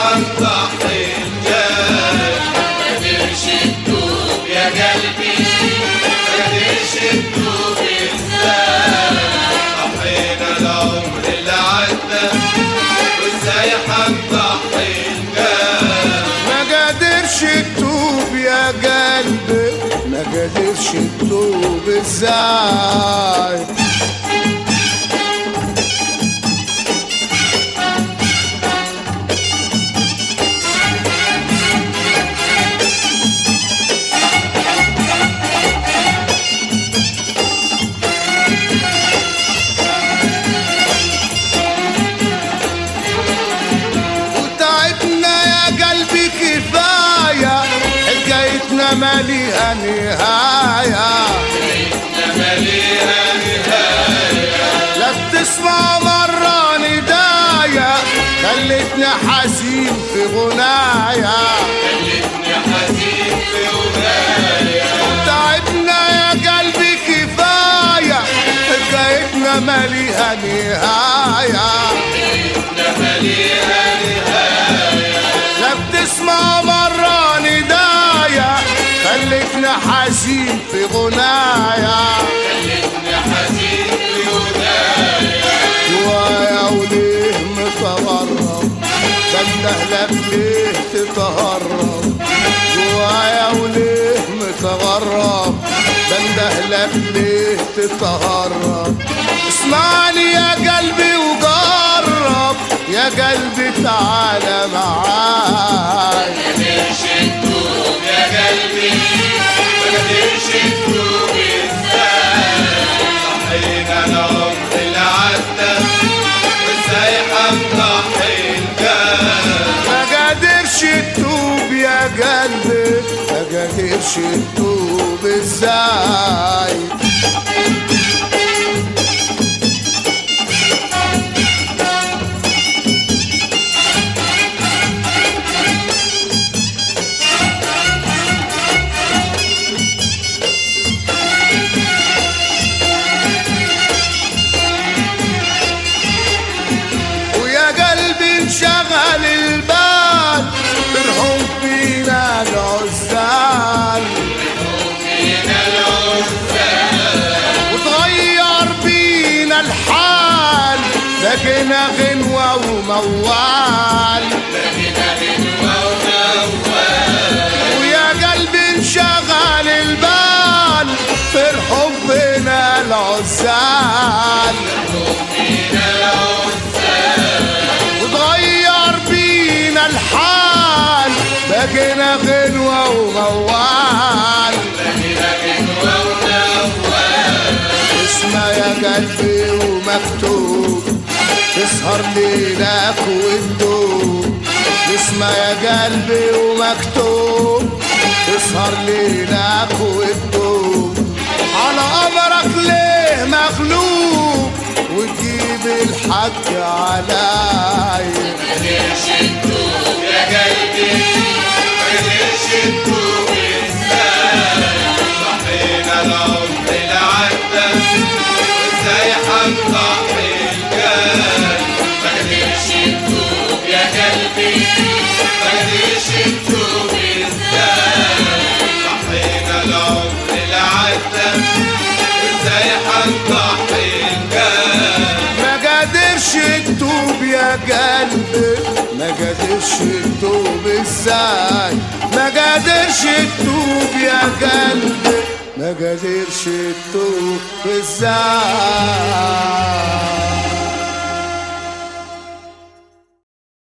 هنضحي الجاه ما قدرش تدوب يا قلبي ما قدرش تدوب ازاي ضحينا العمر اللي عدى وازاي هنضحي الجاه ما قادرش تتوب يا قلبي ما قادرش تتوب ازاي وتعبنا يا قلبي كفاية حكايتنا ماليها نهاية انما ليها نهايه لا بتسمع مرة نداية خلتني حزين في غنايا خلتني حزين في ولايه تعبنا يا قلبي كفاية حكايتنا ماليها نهاية انما ليها نهايه لا بتسمع مرة نداية خلتني حزين في غنايا خلتني حزين في ولايه جوايا وليه متغرب بندهلك ليه تتهرب جوايا وليه متغرب بندهلك ليه تتهرب اسمعني يا قلبي وجرب يا قلبي تعالى معاي قدرش تدوب يا قلبي ما قدرش تدوب ازاي ضحينا العمر اللي عدى وازاي هنضحي الجاه ما قادرش تتوب يا قلبي ما قادرش تتوب ازاي ويا قلبي انشغل البال برهم فينا العزال فينا العزال وتغير بينا الحال بقينا غنوة وموال بقينا غنوة وموال ويا قلبي انشغل البال فرحوا بينا العزال فينا العزال وتغير بينا الحال بقينا غنوة وموال بقينا غنوة وموال اسمع يا قلبي ومكتوب تسهر ليلك وتدوب اسمع يا قلبي ومكتوب تسهر ليلك وتدوب على امرك ليه مغلوب وتجيب الحق عليا قدرش تدوب يا قلبي ما قدرش تدوب ازاي ضحينا العمر اللي عدى وازاي هنضحي الجاه ما قدرش تدوب يا قلبي ما قدرش تدوب ازاي ضحينا العمر اللي عدى ازاي هنضحي الجاه ما قادرش تتوب يا قلبي ما قادرش تتوب ازاي ما قادرش تتوب يا قلبي ما قادرش تتوب ازاي